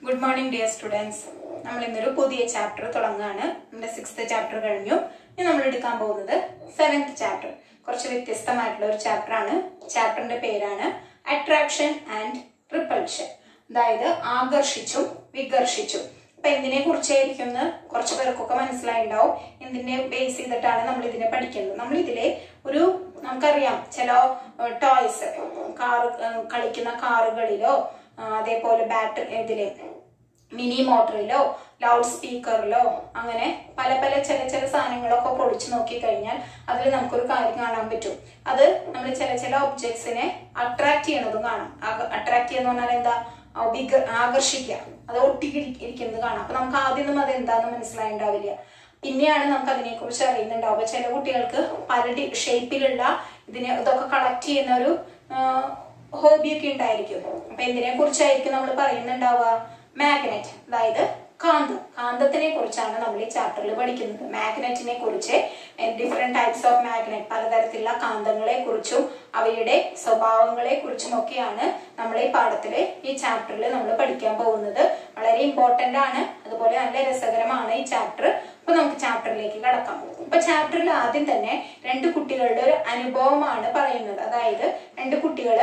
Good morning dear students നമ്മൾ ഇന്നൊരു പുതിയ ചാപ്റ്റർ തുടങ്ങുകയാണ് നമ്മുടെ സിക്സ്ത് ചാപ്റ്റർ കഴിഞ്ഞു ഇനി നമ്മൾ എടുക്കാൻ പോകുന്നത് സെവൻത് ചാപ്റ്റർ കുറച്ച് വ്യത്യസ്തമായിട്ടുള്ള ഒരു ചാപ്റ്റർ ആണ് ചാപ്റ്ററിന്റെ പേരാണ് അട്രാക്ഷൻ ആൻഡ് റിപ്പൾഷൻ അതായത് ആകർഷിച്ചും വികർഷിച്ചും അപ്പൊ എന്തിനെ കുറിച്ചായിരിക്കും എന്ന് കുറച്ച് പേർക്കൊക്കെ മനസ്സിലായിണ്ടാവും എന്തിനെ ബേസ് ചെയ്തിട്ടാണ് നമ്മൾ ഇതിനെ പഠിക്കുന്നത് നമ്മൾ ഇതിലെ ഒരു നമുക്കറിയാം ചില ടോയ്സ് കാർ കളിക്കുന്ന കാറുകളിലോ ആ, അതേപോലെ ബാറ്ററി ഇതില് മിനി മോട്ടറിലോ ലൗഡ് സ്പീക്കറിലോ അങ്ങനെ പല പല ചില ചില സാധനങ്ങളൊക്കെ പൊളിച്ചു നോക്കി കഴിഞ്ഞാൽ അതിൽ നമുക്കൊരു കാര്യം കാണാൻ പറ്റും അത് നമ്മൾ ചില ചില ഒബ്ജക്ട്സിനെ അട്രാക്ട് ചെയ്യണതും കാണാം അട്രാക്ട് ചെയ്യുന്ന പറഞ്ഞാൽ എന്താ ആ, വിക- ആകർഷിക്കുക അത് ഒട്ടിക്ക് ഇരിക്കുന്നത് കാണാം അപ്പൊ നമുക്ക് ആദ്യമൊന്നും അത് എന്താന്ന് മനസ്സിലായിണ്ടാവില്ല പിന്നെയാണ് നമുക്ക് അതിനെ കുറിച്ച് അറിയുന്നുണ്ടാവും അപ്പൊ ചില കുട്ടികൾക്ക് പല ഷേപ്പിലുള്ള ഇതിനെ ഇതൊക്കെ കളക്ട് ചെയ്യുന്ന ഒരു ഹോബിയൊക്കെ ഉണ്ടായിരിക്കും അപ്പൊ എന്തിനെ കുറിച്ചായിരിക്കും നമ്മൾ പറയുന്നുണ്ടാവുക മാഗ്നറ്റ് അതായത് കാന്തം കാന്തത്തിനെ കുറിച്ചാണ് നമ്മൾ ഈ ചാപ്റ്ററിൽ പഠിക്കുന്നത് മാഗ്നറ്റിനെ കുറിച്ച് ഡിഫറെന്റ് ടൈപ്സ് ഓഫ് മാഗ്നറ്റ് പലതരത്തിലുള്ള കാന്തങ്ങളെ കുറിച്ചും അവയുടെ സ്വഭാവങ്ങളെ കുറിച്ചും ഒക്കെയാണ് നമ്മൾ ഈ പാഠത്തില് ഈ ചാപ്റ്ററിൽ നമ്മൾ പഠിക്കാൻ പോകുന്നത് വളരെ ഇമ്പോർട്ടന്റ് ആണ് അതുപോലെ നല്ല രസകരമാണ് ഈ ചാപ്റ്റർ അപ്പൊ നമുക്ക് ചാപ്റ്ററിലേക്ക് കടക്കാം അപ്പൊ ചാപ്റ്ററിൽ ആദ്യം തന്നെ രണ്ട് കുട്ടികളുടെ ഒരു അനുഭവമാണ് പറയുന്നത് അതായത് രണ്ട് കുട്ടികള്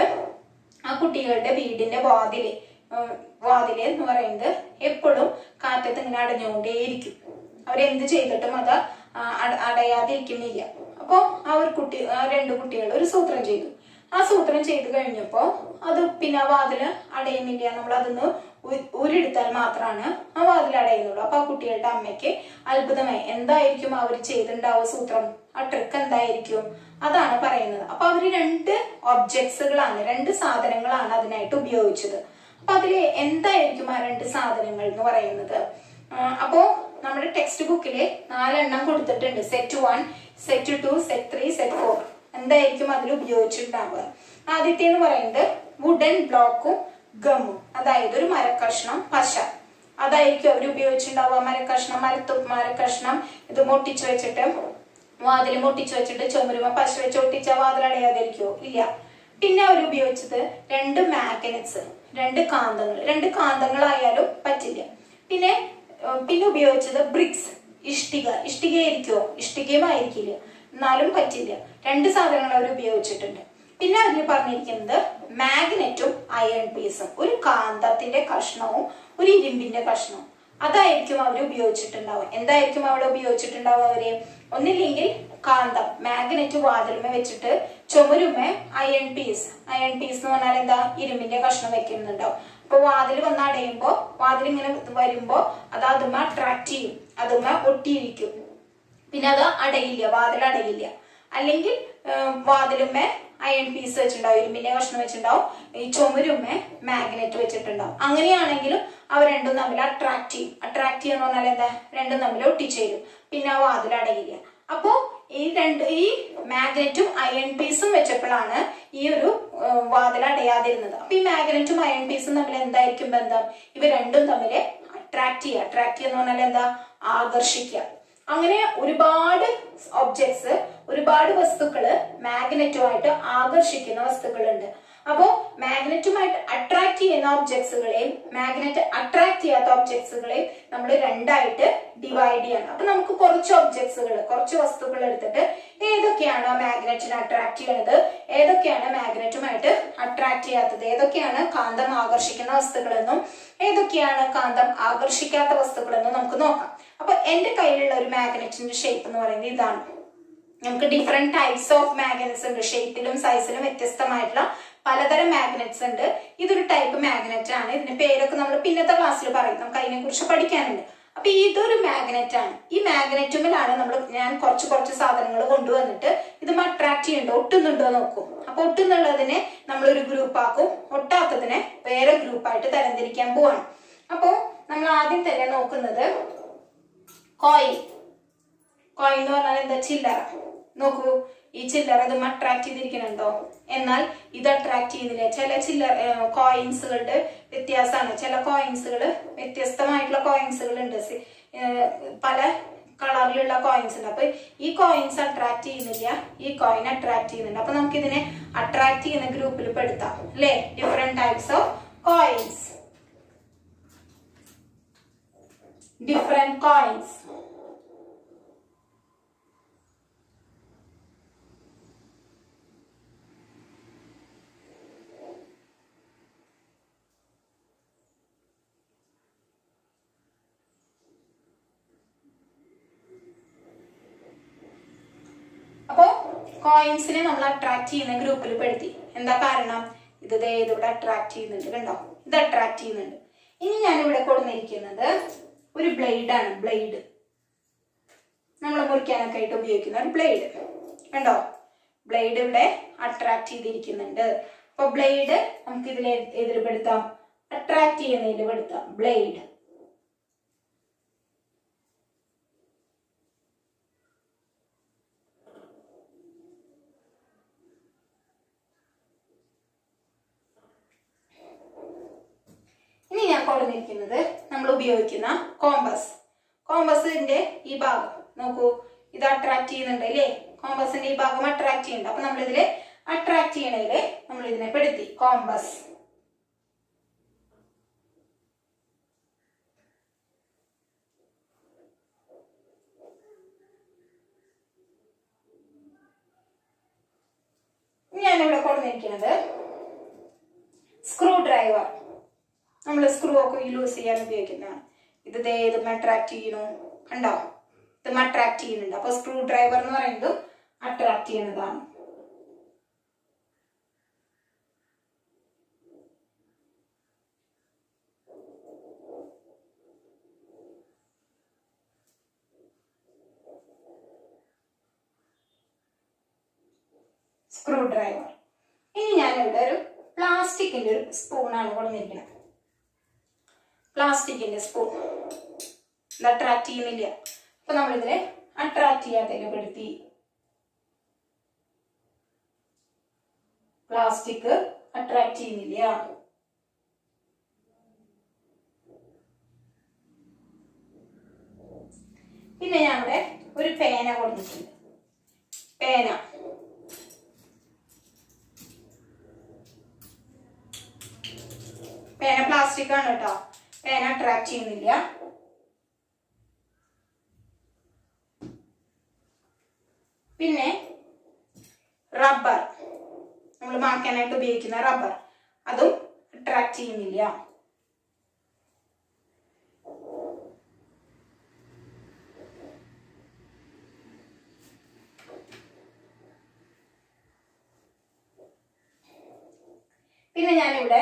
ആ കുട്ടികളുടെ വീടിന്റെ വാതില് ഉം, വാതില് എന്ന് പറയുന്നത് എപ്പോഴും കാറ്റത്ത് ഇങ്ങനെ അടഞ്ഞുകൊണ്ടേയിരിക്കും അവരെന്ത് ചെയ്തിട്ടും അത് ആ, അട- അടയാതിരിക്കുന്നില്ല അപ്പോ ആ ഒരു കുട്ടി ആ രണ്ട് കുട്ടികൾ ഒരു സൂത്രം ചെയ്തു ആ സൂത്രം ചെയ്ത് കഴിഞ്ഞപ്പോ അത് പിന്നെ ആ വാതില് അടയുന്നില്ല നമ്മൾ അതൊന്ന് ഉ- ഊരെടുത്താൽ മാത്രമാണ് ആ വാതിൽ അടയുന്നുള്ളൂ അപ്പൊ ആ കുട്ടികളുടെ അമ്മയ്ക്ക് അത്ഭുതമായി എന്തായിരിക്കും അവർ ചെയ്തിട്ടുണ്ടാവുക സൂത്രം ആ ട്രിക്ക് എന്തായിരിക്കും അതാണ് പറയുന്നത് അപ്പൊ അവര് രണ്ട് ഒബ്ജക്ട്സുകളാണ് രണ്ട് സാധനങ്ങളാണ് അതിനായിട്ട് ഉപയോഗിച്ചത് അപ്പൊ അതില് എന്തായിരിക്കും ആ രണ്ട് സാധനങ്ങൾ എന്ന് പറയുന്നത് ആ, അപ്പോ നമ്മുടെ ടെക്സ്റ്റ് ബുക്കില് നാലെണ്ണം കൊടുത്തിട്ടുണ്ട് set one set two set three set four എന്തായിരിക്കും അതിൽ ഉപയോഗിച്ചിട്ടുണ്ടാവുക ആദ്യത്തെ എന്ന് പറയുന്നത് വുഡൻ ബ്ലോക്കും ഗമ്മും അതായത് ഒരു മരക്കഷ്ണം പശ അതായിരിക്കും അവർ ഉപയോഗിച്ചിട്ടുണ്ടാവുക മരക്കഷ്ണം മരത്തു മരക്കഷ്ണം ഇത് മുട്ടിച്ചു വെച്ചിട്ട് വാതിൽ മുട്ടിച്ചു വെച്ചിട്ട് ചുമരുമ പശ വെച്ച് ഒട്ടിച്ച വാതിൽ അടയാതിരിക്കുവോ ഇല്ല പിന്നെ അവർ ഉപയോഗിച്ചത് രണ്ട് മാഗ്നറ്റ്സ് രണ്ട് കാന്തങ്ങൾ രണ്ട് കാന്തങ്ങളായാലും പറ്റില്ല പിന്നെ ഏഹ്, പിന്നെ ഉപയോഗിച്ചത് ബ്രിക്സ് ഇഷ്ടിക ഇഷ്ടികയായിരിക്കുമോ ഇഷ്ടികയും ആയിരിക്കില്ല എന്നാലും പറ്റില്ല രണ്ട് സാധനങ്ങൾ അവർ ഉപയോഗിച്ചിട്ടുണ്ട് പിന്നെ അതിൽ പറഞ്ഞിരിക്കുന്നത് മാഗ്നറ്റും അയൺ പീസും ഒരു കാന്തത്തിന്റെ കഷ്ണവും ഒരു ഇരുമ്പിന്റെ കഷ്ണവും അതായിരിക്കും അവർ ഉപയോഗിച്ചിട്ടുണ്ടാവുക എന്തായിരിക്കും അവിടെ ഉപയോഗിച്ചിട്ടുണ്ടാവുക അവര് ഒന്നില്ലെങ്കിൽ കാന്തം മാഗ്നറ്റ് വാതിലുമേ വെച്ചിട്ട് ചുമരുമേ അയൺ പീസ് അയൺ പീസ് എന്ന് പറഞ്ഞാൽ എന്താ ഇരുമ്പിന്റെ കഷ്ണം വെക്കുന്നുണ്ടാവും അപ്പൊ വാതിൽ വന്ന് അടയുമ്പോ വാതിൽ ഇങ്ങനെ വരുമ്പോ അത് അതുമ അട്രാക്ട് ചെയ്യും അതുമ ഒട്ടിയിരിക്കും പിന്നെ അത് അടയില്ല വാതിൽ അടയില്ല അല്ലെങ്കിൽ ഏഹ്, വാതിലുമ്മേ അയൺ പീസ് വെച്ചിട്ടുണ്ടാവും ഇരുമ്പിന്റെ കഷ്ണം വെച്ചിട്ടുണ്ടാവും ഈ ചുമരുമ്മേ മാഗ്നറ്റ് വെച്ചിട്ടുണ്ടാവും അങ്ങനെയാണെങ്കിലും അവ രണ്ടും തമ്മിൽ അട്രാക്ട് ചെയ്യും അട്രാക്ട് ചെയ്യുന്ന പറഞ്ഞാൽ എന്താ രണ്ടും തമ്മിൽ ഒട്ടിച്ചേരും പിന്നെ ആ വാതിൽ അടയില്ല അപ്പോ ഈ രണ്ട് ഈ മാഗ്നറ്റും അയൺ പീസും വെച്ചപ്പോഴാണ് ഈ ഒരു ഏഹ്, വാതിൽ അടയാതിരുന്നത് അപ്പൊ ഈ മാഗ്നറ്റും അയൺ പീസും തമ്മിൽ എന്തായിരിക്കും ബന്ധം ഇവ രണ്ടും തമ്മിൽ അട്രാക്ട് ചെയ്യുക അട്രാക്ട് ചെയ്യുന്ന പറഞ്ഞാൽ എന്താ ആകർഷിക്കുക അങ്ങനെ ഒരുപാട് ഒബ്ജക്ട്സ് ഒരുപാട് വസ്തുക്കള് മാഗ്നറ്റുമായിട്ട് ആകർഷിക്കുന്ന വസ്തുക്കളുണ്ട് അപ്പോ മാഗ്നറ്റുമായിട്ട് അട്രാക്ട് ചെയ്യുന്ന ഒബ്ജക്ട്സുകളെയും മാഗ്നറ്റ് അട്രാക്ട് ചെയ്യാത്ത ഒബ്ജക്ട്സുകളെയും നമ്മൾ രണ്ടായിട്ട് ഡിവൈഡ് ചെയ്യണം അപ്പൊ നമുക്ക് കുറച്ച് ഒബ്ജക്ട്സുകൾ കുറച്ച് വസ്തുക്കൾ എടുത്തിട്ട് ഏതൊക്കെയാണ് മാഗ്നറ്റിനെ അട്രാക്ട് ചെയ്യുന്നത് ഏതൊക്കെയാണ് മാഗ്നറ്റുമായിട്ട് അട്രാക്ട് ചെയ്യാത്തത് ഏതൊക്കെയാണ് കാന്തം ആകർഷിക്കുന്ന വസ്തുക്കളെന്നും ഏതൊക്കെയാണ് കാന്തം ആകർഷിക്കാത്ത വസ്തുക്കളെന്നും നമുക്ക് നോക്കാം അപ്പൊ എന്റെ കയ്യിലുള്ള ഒരു മാഗ്നറ്റിന്റെ ഷേപ്പ് എന്ന് പറയുന്നത് ഇതാണ് നമുക്ക് ഡിഫറെന്റ് ടൈപ്സ് ഓഫ് മാഗ്നറ്റ്സ് ഉണ്ട് ഷേപ്പിലും സൈസിലും വ്യത്യസ്തമായിട്ടുള്ള പലതരം മാഗ്നറ്റ്സ് ഉണ്ട് ഇതൊരു ടൈപ്പ് മാഗ്നറ്റ് ആണ് ഇതിന്റെ പേരൊക്കെ നമ്മൾ പിന്നത്തെ ക്ലാസ്സിൽ പറയും നമുക്ക് അതിനെ കുറിച്ച് പഠിക്കാനുണ്ട് അപ്പൊ ഇതൊരു മാഗ്നറ്റ് ആണ് ഈ മാഗ്നറ്റുമിലാണ് നമ്മൾ ഞാൻ കുറച്ച് കുറച്ച് സാധനങ്ങൾ കൊണ്ടുവന്നിട്ട് ഇത് അട്രാക്ട് ചെയ്യുന്നുണ്ടോ ഒട്ടുന്നുണ്ടോ നോക്കും അപ്പൊ ഒട്ടുന്നുള്ളതിനെ നമ്മൾ ഒരു ഗ്രൂപ്പ് ആക്കും ഒട്ടാത്തതിനെ വേറെ ഗ്രൂപ്പായിട്ട് തരംതിരിക്കാൻ പോവാണ് അപ്പോ നമ്മൾ ആദ്യം തന്നെ നോക്കുന്നത് കോയിൽ കോയിൻ എന്ന് പറഞ്ഞാൽ എന്താ ചില്ലറ നോക്കൂ ഈ ചില്ലറ ഇത് അട്രാക്ട് ചെയ്തിരിക്കുന്നുണ്ടോ എന്നാൽ ഇത് അട്രാക്ട് ചെയ്യുന്നില്ല ചില ചില്ലറ കോയിൻസുകളുടെ വ്യത്യാസമാണ് ചില കോയിൻസുകൾ വ്യത്യസ്തമായിട്ടുള്ള കോയിൻസുകൾ ഉണ്ട് സി- ഏഹ് പല കളറിലുള്ള കോയിൻസ് ഉണ്ട് അപ്പൊ ഈ കോയിൻസ് അട്രാക്ട് ചെയ്യുന്നില്ല ഈ കോയിൻ അട്രാക്ട് ചെയ്യുന്നുണ്ട് അപ്പൊ നമുക്ക് ഇതിനെ അട്രാക്ട് ചെയ്യുന്ന ഗ്രൂപ്പിൽ പെടുത്താം അല്ലേ different types of coins different coins. അപ്പോ കോയിൻസിനെ നമ്മൾ അട്രാക്ട് ചെയ്യുന്ന ഗ്രൂപ്പിൽ പെടുത്തി എന്താ കാരണം ഇത് ദേ ഇതിവിടെ അട്രാക്ട് ചെയ്യുന്നുണ്ട് കണ്ടോ ഇത് അട്രാക്ട് ചെയ്യുന്നുണ്ട് ഇനി ഞാൻ ഇവിടെ കൊടുന്നിരിക്കുന്നത് ഒരു ബ്ലേഡ് ആണ് ബ്ലേഡ് നമ്മൾ മുറിക്കാനൊക്കെ ആയിട്ട് ഉപയോഗിക്കുന്ന ഒരു ബ്ലേഡ് കണ്ടോ ബ്ലേഡ് ഇവിടെ അട്രാക്ട് ചെയ്തിരിക്കുന്നുണ്ട് അപ്പൊ ബ്ലേഡ് നമുക്ക് ഇതിൽ എതിൽ പെടുത്താം അട്രാക്ട് ചെയ്യുന്നതിൽ പെടുത്താം ബ്ലേഡ് ഇനി ഞാൻ കൊടുത്തിരിക്കുന്നത് നമ്മൾ ഉപയോഗിക്കുന്ന കോമ്പസ് കോമ്പസിന്റെ ഈ ഭാഗം നോക്കൂ ഇത് അട്രാക്ട് ചെയ്യുന്നുണ്ട് അല്ലേ കോമ്പസിന്റെ ഈ ഭാഗം അട്രാക്ട് ചെയ്യുന്നുണ്ട് അപ്പൊ നമ്മൾ ഇതില് അട്രാക്ട് ചെയ്യണതില് നമ്മൾ ഇതിനെ പെടുത്തി കോമ്പസ് ഞാനിവിടെ കൊടുത്തിരിക്കുന്നത് സ്ക്രൂ ഡ്രൈവർ നമ്മൾ സ്ക്രൂ ഒക്കെ യൂസ് ചെയ്യാൻ ഉപയോഗിക്കുന്നതാണ് ഇത് ദേ ഇത് അട്രാക്ട് ചെയ്യണു കണ്ടോ ഇത് അട്രാക്ട് ചെയ്യുന്നുണ്ട് അപ്പൊ സ്ക്രൂ ഡ്രൈവർ എന്ന് പറയുന്നത് അട്രാക്ട് ചെയ്യുന്നതാണ് സ്ക്രൂ ഡ്രൈവർ ഇനി ഞാനിവിടെ ഒരു പ്ലാസ്റ്റിക്കിന്റെ ഒരു സ്പൂണാണ് കൊടുത്തിരിക്കുന്നത് പ്ലാസ്റ്റിക്കിന്റെ സ്പൂൺ ഇത് അട്രാക്ട് ചെയ്യുന്നില്ല അപ്പൊ നമ്മളിതിനെ അട്രാക്ട് ചെയ്യാത്തതിനെ പെടുത്തി പ്ലാസ്റ്റിക് അട്രാക്ട് ചെയ്യുന്നില്ല പിന്നെ ഞാൻ ഇവിടെ ഒരു പേന കൊടുത്തിട്ടുണ്ട് പേന പേന പ്ലാസ്റ്റിക് ആണ് കേട്ടോ പേന അട്രാക്ട് ചെയ്യുന്നില്ല പിന്നെ റബ്ബർ നമ്മൾ മാക്കാനായിട്ട് ഉപയോഗിക്കുന്ന റബ്ബർ അതും അട്രാക്ട് ചെയ്യുന്നില്ല പിന്നെ ഞാനിവിടെ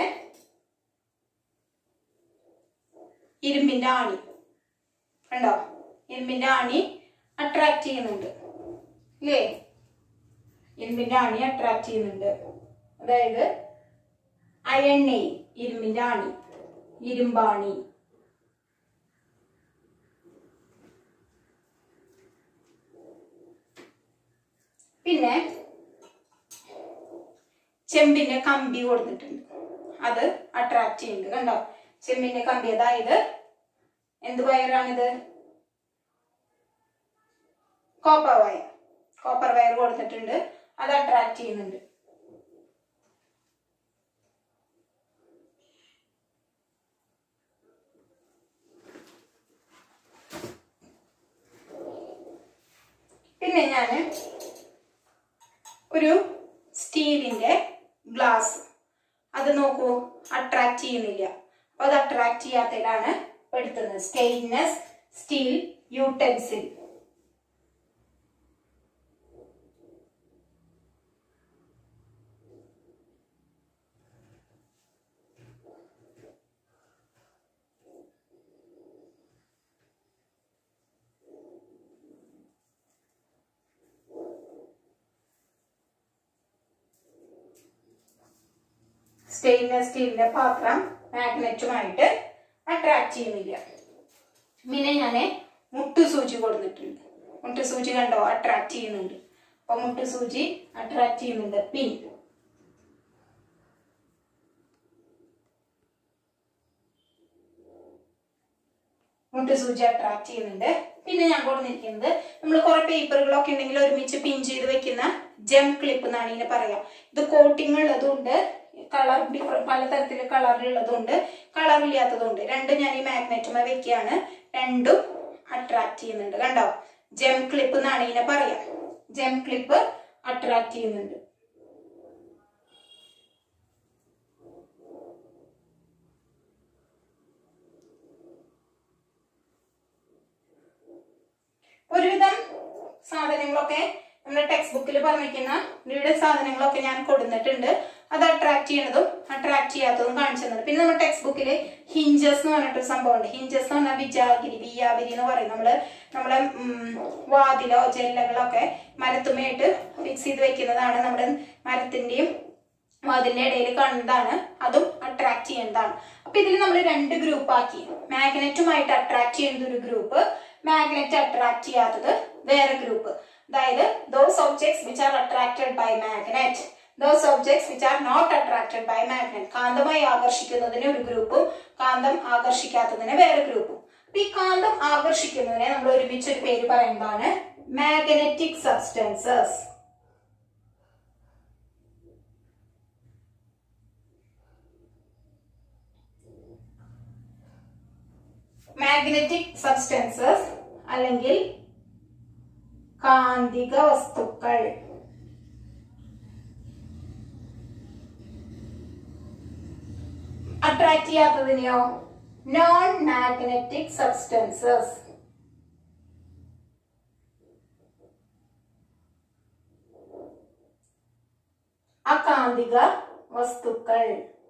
ഇരുമ്പിന്റെ ആണി കണ്ടോ ഇരുമ്പിന്റെ ആണി അട്രാക്ട് ചെയ്യുന്നുണ്ട് ഇല്ലേ ഇരുമ്പിന്റെ ആണി അട്രാക്ട് ചെയ്യുന്നുണ്ട് അതായത് അയണ്ണി ഇരുമ്പിന്റെ ആണി ഇരുമ്പാണി പിന്നെ ചെമ്പിന്റെ കമ്പി കൊടുത്തിട്ടുണ്ട് അത് അട്രാക്ട് ചെയ്യുന്നുണ്ട് കണ്ടോ ചെമ്പിന്റെ കമ്പി അതായത് എന്ത് വയറാണിത് കോപ്പർ വയർ കോപ്പർ വയർ കൊടുത്തിട്ടുണ്ട് അത് അട്രാക്ട് ചെയ്യുന്നുണ്ട് പിന്നെ ഞാൻ ഒരു സ്റ്റീലിന്റെ ഗ്ലാസ് അത് നോക്കൂ അട്രാക്ട് ചെയ്യുന്നില്ല അപ്പൊ അത് അട്രാക്ട് ചെയ്യാത്തതിലാണ് എടുത്തത് സ്റ്റെയിൻലെസ് സ്റ്റീൽ യൂട്ടൻസിൽ സ്റ്റെയിൻലെസ് സ്റ്റീലിന്റെ പാത്രം മാഗ്നറ്റുമായിട്ട് അട്രാക്ട് ചെയ്യുന്നില്ല പിന്നെ ഞാൻ മുട്ടുസൂചി കൊടുത്തിട്ടുണ്ട് മുട്ടുസൂചി കണ്ടോ അട്രാക്ട് ചെയ്യുന്നുണ്ട് അപ്പൊ മുട്ടുസൂചി അട്രാക്ട് ചെയ്യുന്നുണ്ട് പിൻ മുട്ടുസൂചി അട്രാക്ട് ചെയ്യുന്നുണ്ട് പിന്നെ ഞാൻ കൊടുത്തിരിക്കുന്നത് നമ്മൾ കുറെ പേപ്പറുകളൊക്കെ ഉണ്ടെങ്കിൽ ഒരുമിച്ച് പിൻ ചെയ്ത് വെക്കുന്ന ജം ക്ലിപ്പ് എന്നാണ് ഇതിനെ പറയാ ഇത് കോട്ടിംഗ് ഉള്ളതുകൊണ്ട് കളർ ഡിഫറെന്റ് പലതരത്തില് കളറിലുള്ളതുണ്ട് കളർ ഇല്ലാത്തതുണ്ട് രണ്ടും ഞാൻ ഈ മാഗ്നറ്റുമ വെക്കുകയാണ് രണ്ടും അട്രാക്ട് ചെയ്യുന്നുണ്ട് കണ്ടോ ജെം ക്ലിപ്പ് എന്നാണ് ഇതിനെ പറയാം ജെം ക്ലിപ്പ് അട്രാക്ട് ചെയ്യുന്നുണ്ട് ഒരുവിധം സാധനങ്ങളൊക്കെ നമ്മുടെ ടെക്സ്റ്റ് ബുക്കിൽ പറഞ്ഞിരിക്കുന്ന വീട് സാധനങ്ങളൊക്കെ ഞാൻ കൊടുത്തിട്ടുണ്ട് അത് അട്രാക്ട് ചെയ്യണതും അട്രാക്ട് ചെയ്യാത്തതും കാണിച്ചു തന്നത് പിന്നെ നമ്മുടെ ടെക്സ്റ്റ് ബുക്കിൽ ഹിഞ്ചസ് എന്ന് പറഞ്ഞിട്ടൊരു സംഭവമുണ്ട് ഹിഞ്ചസ് എന്ന് പറഞ്ഞാൽ വിജാഗിരി വിയാഗിരി എന്ന് പറയും നമ്മള് നമ്മളെ ഉം, വാതിലോ ജല്ലകളൊക്കെ മരത്തുമയായിട്ട് ഫിക്സ് ചെയ്ത് വെക്കുന്നതാണ് നമ്മുടെ മരത്തിന്റെയും അതിന്റെ ഇടയിൽ കാണുന്നതാണ് അതും അട്രാക്ട് ചെയ്യുന്നതാണ് അപ്പൊ ഇതിൽ നമ്മൾ രണ്ട് ഗ്രൂപ്പ് ആക്കി മാഗ്നറ്റുമായിട്ട് അട്രാക്ട് ചെയ്യുന്നത് ഒരു ഗ്രൂപ്പ് മാഗ്നറ്റ് അട്രാക്ട് ചെയ്യാത്തത് വേറെ ഗ്രൂപ്പ് അതായത് those objects which are attracted by magnet those objects which are not attracted by magnet കാന്തമായി ആകർഷിക്കുന്നതിന് ഒരു ഗ്രൂപ്പും കാന്തം ആകർഷിക്കാത്തതിന് വേറെ ഗ്രൂപ്പും അപ്പൊ ഈ കാന്തം ആകർഷിക്കുന്നതിനെ നമ്മൾ ഒരുമിച്ച് ഒരു പേര് പറയുന്നതാണ് മാഗ്നറ്റിക് സബ്സ്റ്റൻസസ് മാഗ്നറ്റിക് സബ്സ്റ്റൻസസ് അല്ലെങ്കിൽ കാന്തിക വസ്തുക്കൾ അട്രാക്ട് ചെയ്യാത്തതിനെയോ നോൺ മാഗ്നറ്റിക് സബ്സ്റ്റൻസസ് അകാന്തിക വസ്തുക്കൾ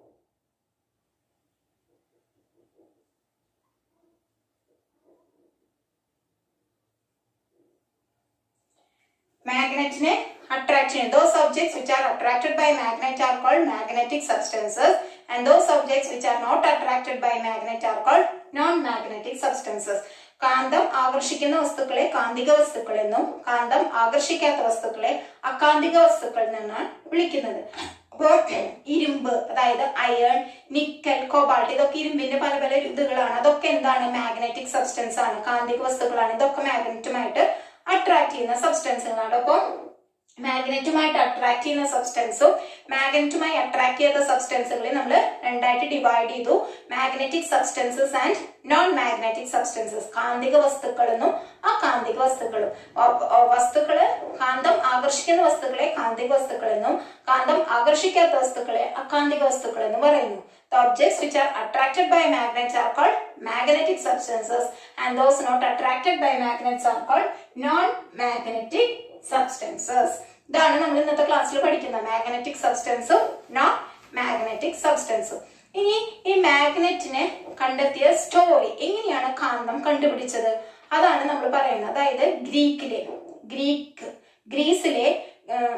മാഗ്നറ്റിനെ അട്രാക്ട് ചെയ്യും those objects which are attracted by magnet are called magnetic substances and those objects which are not attracted by magnet are called non magnetic substances കാന്തം ആകർഷിക്കുന്ന വസ്തുക്കളെ കാന്തിക വസ്തുക്കൾ എന്നും കാന്തം ആകർഷിക്കാത്ത വസ്തുക്കളെ അകാന്തിക വസ്തുക്കൾ എന്നാണ് വിളിക്കുന്നത് അപ്പോൾ ഇരുമ്പ് അതായത് അയൺ നിക്കൽ കോബാൾട്ട് ഇതൊക്കെ ഇരുമ്പിന്റെ പല പല ഇതുകളാണ് അതൊക്കെ എന്താണ് മാഗ്നറ്റിക് സബ്സ്റ്റൻസ് ആണ് കാന്തിക വസ്തുക്കളാണ് ഇതൊക്കെ മാഗ്നറ്റുമായിട്ട് അട്രാക്ട് ചെയ്യുന്ന സബ്സ്റ്റൻസുകളാണ് അപ്പോൾ മാഗ്നറ്റുമായിട്ട് അട്രാക്ട് ചെയ്യുന്ന സബ്സ്റ്റൻസും മാഗ്നറ്റുമായി അട്രാക്ട് ചെയ്യാത്ത സബ്സ്റ്റൻസുകളെ നമ്മൾ രണ്ടായിട്ട് ഡിവൈഡ് ചെയ്തു magnetic substances and non magnetic substances കാന്തിക വസ്തുക്കളെന്നും അകാന്തിക വസ്തുക്കളും ഓ- ഓ- വസ്തുക്കള് കാന്തം ആകർഷിക്കുന്ന വസ്തുക്കളെ കാന്തിക വസ്തുക്കളെന്നും കാന്തം ആകർഷിക്കാത്ത വസ്തുക്കളെ അകാന്തിക വസ്തുക്കളെന്നും പറയുന്നു The objects which are attracted by magnets are called magnetic substances and those not attracted by magnets are called non-magnetic substances. ഇതാണ് നമ്മൾ ഇന്നത്തെ ക്ലാസ്സിൽ പഠിക്കുന്ന മാഗ്നറ്റിക് സബ്സ്റ്റൻസും നോൺ മാഗ്നറ്റിക് സബ്സ്റ്റൻസും ഇനി ഈ മാഗ്നറ്റിനെ കണ്ടെത്തിയ സ്റ്റോറി എങ്ങനെയാണ് കാന്തം കണ്ടുപിടിച്ചത് അതാണ് നമ്മൾ പറയുന്നത് അതായത് ഗ്രീക്കിലെ ഗ്രീക്ക് ഗ്രീസിലെ ആ,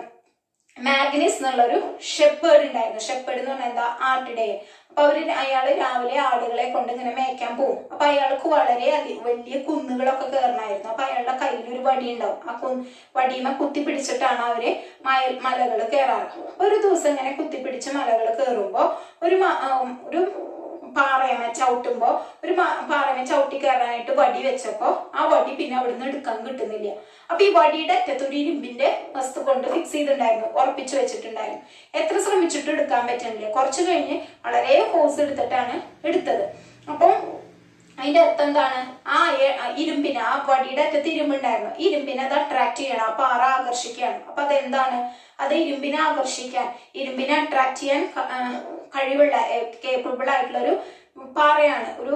മാഗ്നസ് എന്നുള്ളൊരു ഷെപ്പേർഡ് ഉണ്ടായിരുന്നു ഷെപ്പേർഡ് എന്ന് പറഞ്ഞാൽ എന്താ ആട്ടിടയൻ അപ്പൊ അവര് അയാള് രാവിലെ ആടുകളെ കൊണ്ട് ഇങ്ങനെ മേയ്ക്കാൻ പോകും അപ്പൊ അയാൾക്ക് വളരെ അധി- വലിയ കുന്നുകളൊക്കെ കയറണമായിരുന്നു അപ്പൊ അയാളുടെ കയ്യിൽ ഒരു വടി ഉണ്ടാവും ആ കു വടിയുമ കുത്തി പിടിച്ചിട്ടാണ് അവര് മയൽ മലകൾ കയറാറ് അപ്പൊ ഒരു ദിവസം ഇങ്ങനെ കുത്തിപ്പിടിച്ച് മലകൾ കയറുമ്പോ ഒരു മ- ആ, ഒരു പാറയമ ചവിട്ടുമ്പോ ഒരു മ- പാറയമ ചവിട്ടി കയറാനായിട്ട് വടി വെച്ചപ്പോ ആ വടി പിന്നെ അവിടുന്ന് എടുക്കാൻ കിട്ടുന്നില്ല അപ്പൊ ഈ വടിയുടെ അറ്റത്ത് ഒരു ഇരുമ്പിന്റെ വസ്തു കൊണ്ട് ഫിക്സ് ചെയ്തിട്ടുണ്ടായിരുന്നു ഉറപ്പിച്ചു വെച്ചിട്ടുണ്ടായിരുന്നു എത്ര ശ്രമിച്ചിട്ടും എടുക്കാൻ പറ്റുന്നില്ല കുറച്ചു കഴിഞ്ഞ് വളരെ ഫോഴ്സ് എടുത്തിട്ടാണ് എടുത്തത് അപ്പം അതിന്റെ അർത്ഥം എന്താണ് ആ ഏ- ആ ഇരുമ്പിന് ആ വടിയുടെ അറ്റത്ത് ഇരുമ്പുണ്ടായിരുന്നു ഇരുമ്പിനെ അത് അട്രാക്ട് ചെയ്യണം ആ പാറ ആകർഷിക്കുകയാണ് അപ്പൊ അതെന്താണ് അത് ഇരുമ്പിനെ ആകർഷിക്കാൻ ഇരുമ്പിനെ അട്രാക്ട് ചെയ്യാൻ ക- ആ, കഴിവുള്ള കേപ്പബിൾ ആയിട്ടുള്ള ഒരു പാറയാണ് ഒരു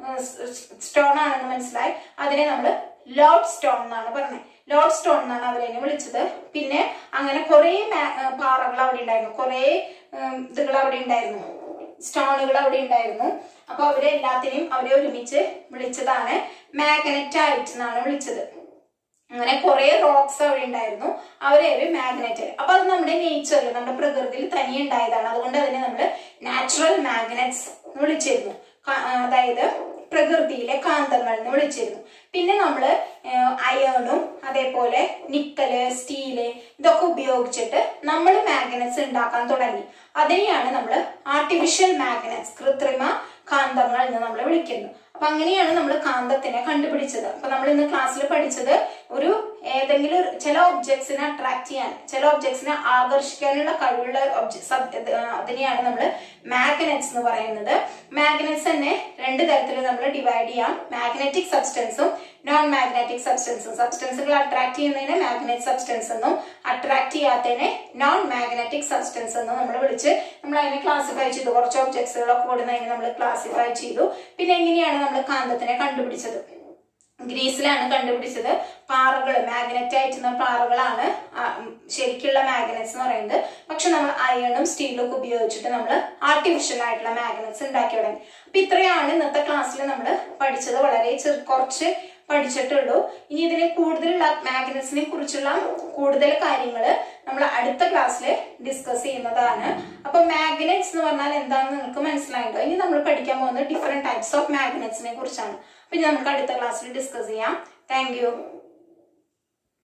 സ്റ്റോൺ ആണെന്ന് മനസ്സിലായി അതിനെ നമ്മൾ ലോഡ് സ്റ്റോൺ എന്നാണ് പറഞ്ഞത് ലോഡ് സ്റ്റോൺ എന്നാണ് അവരെന്നെ വിളിച്ചത് പിന്നെ അങ്ങനെ കുറെ പാറകൾ അവിടെ ഉണ്ടായിരുന്നു കുറെ ഇതുകൾ അവിടെ ഉണ്ടായിരുന്നു സ്റ്റോണുകൾ അവിടെ ഉണ്ടായിരുന്നു അപ്പൊ അവരെ എല്ലാത്തിനെയും അവരെ ഒരുമിച്ച് വിളിച്ചതാണ് മാഗ്നറ്റൈറ്റ് എന്നാണ് വിളിച്ചത് അങ്ങനെ കുറെ റോക്സ് അവിടെ ഉണ്ടായിരുന്നു അവരെ ഒരു മാഗ്നറ്റ് അപ്പൊ അത് നമ്മുടെ നേച്ചറിൽ നമ്മുടെ പ്രകൃതിയിൽ തനിയെ ഉണ്ടായതാണ് അതുകൊണ്ട് അതിനെ നമ്മൾ നാച്ചുറൽ മാഗ്നറ്റ്സ് എന്ന് വിളിച്ചിരുന്നു കാ- ആ, അതായത് പ്രകൃതിയിലെ കാന്തങ്ങൾ എന്ന് വിളിച്ചിരുന്നു പിന്നെ നമ്മൾ അയേണും അതേപോലെ നിക്കല് സ്റ്റീല് ഇതൊക്കെ ഉപയോഗിച്ചിട്ട് നമ്മൾ മാഗ്നറ്റ്സ് ഉണ്ടാക്കാൻ തുടങ്ങി അതിനെയാണ് നമ്മൾ ആർട്ടിഫിഷ്യൽ മാഗ്നറ്റ്സ് കൃത്രിമ കാന്തങ്ങൾ എന്ന് നമ്മൾ വിളിക്കുന്നു അപ്പൊ അങ്ങനെയാണ് നമ്മൾ കാന്തത്തിനെ കണ്ടുപിടിച്ചത് അപ്പൊ നമ്മൾ ഇന്ന് ക്ലാസ്സിൽ പഠിച്ചത് ഒരു ഏതെങ്കിലും ഒരു- ചില ഒബ്ജക്ട്സിനെ അട്രാക്ട് ചെയ്യാൻ ചില ഒബ്ജക്ട്സിനെ ആകർഷിക്കാനുള്ള കഴിവുള്ള ഒബ്ജക്ട് അതിനെയാണ് നമ്മൾ മാഗ്നറ്റ്സ് എന്ന് പറയുന്നത് മാഗ്നറ്റ്സ് തന്നെ രണ്ട് തരത്തിൽ നമ്മൾ ഡിവൈഡ് ചെയ്യാം മാഗ്നറ്റിക് സബ്സ്റ്റൻസും നോൺ മാഗ്നറ്റിക് സബ്സ്റ്റൻസും സബ്സ്റ്റൻസുകൾ അട്രാക്ട് ചെയ്യുന്നതിനെ മാഗ്നറ്റ് സബ്സ്റ്റൻസ് എന്നും അട്രാക്ട് ചെയ്യാത്തതിനെ നോൺ മാഗ്നറ്റിക് സബ്സ്റ്റൻസ് എന്നും നമ്മൾ വിളിച്ച് നമ്മൾ അതിനെ ക്ലാസിഫൈ ചെയ്തു കുറച്ച് ഒബ്ജക്ട്സുകളൊക്കെ കൊടുന്നതിനെ നമ്മൾ ക്ലാസിഫൈ ചെയ്തു പിന്നെ എങ്ങനെയാണ് നമ്മൾ കാന്തത്തിനെ കണ്ടുപിടിച്ചത് ഗ്രീസിലാണ് കണ്ടുപിടിച്ചത് പാറകൾ മാഗ്നറ്റ് ആയിട്ടുള്ള പാറകളാണ് ആ, ഉം, ശരിക്കുള്ള മാഗ്നറ്റ്സ് എന്ന് പറയുന്നത് പക്ഷെ നമ്മൾ അയണും സ്റ്റീലും ഒക്കെ ഉപയോഗിച്ചിട്ട് നമ്മൾ ആർട്ടിഫിഷ്യൽ ആയിട്ടുള്ള മാഗ്നറ്റ്സ് ഉണ്ടാക്കി തുടങ്ങി അപ്പൊ ഇത്രയാണ് ഇന്നത്തെ ക്ലാസ്സിൽ നമ്മൾ പഠിച്ചത് വളരെ ചെറു കുറച്ച് പഠിച്ചിട്ടുള്ളൂ ഇനി ഇതിനെ കൂടുതലുള്ള മാഗ്നറ്റ്സിനെ കുറിച്ചുള്ള കൂടുതൽ കാര്യങ്ങൾ നമ്മൾ അടുത്ത ക്ലാസ്സിൽ ഡിസ്കസ് ചെയ്യുന്നതാണ് അപ്പൊ മാഗ്നറ്റ്സ് എന്ന് പറഞ്ഞാൽ എന്താണെന്ന് നിങ്ങൾക്ക് മനസ്സിലായിട്ടോ ഇനി നമ്മൾ പഠിക്കാൻ പോകുന്നത് ഡിഫറെന്റ് ടൈപ്സ് ഓഫ് മാഗ്നറ്റ്സിനെ കുറിച്ചാണ് അപ്പൊ ഇനി നമുക്ക് അടുത്ത ക്ലാസ്സിൽ ഡിസ്കസ് ചെയ്യാം താങ്ക്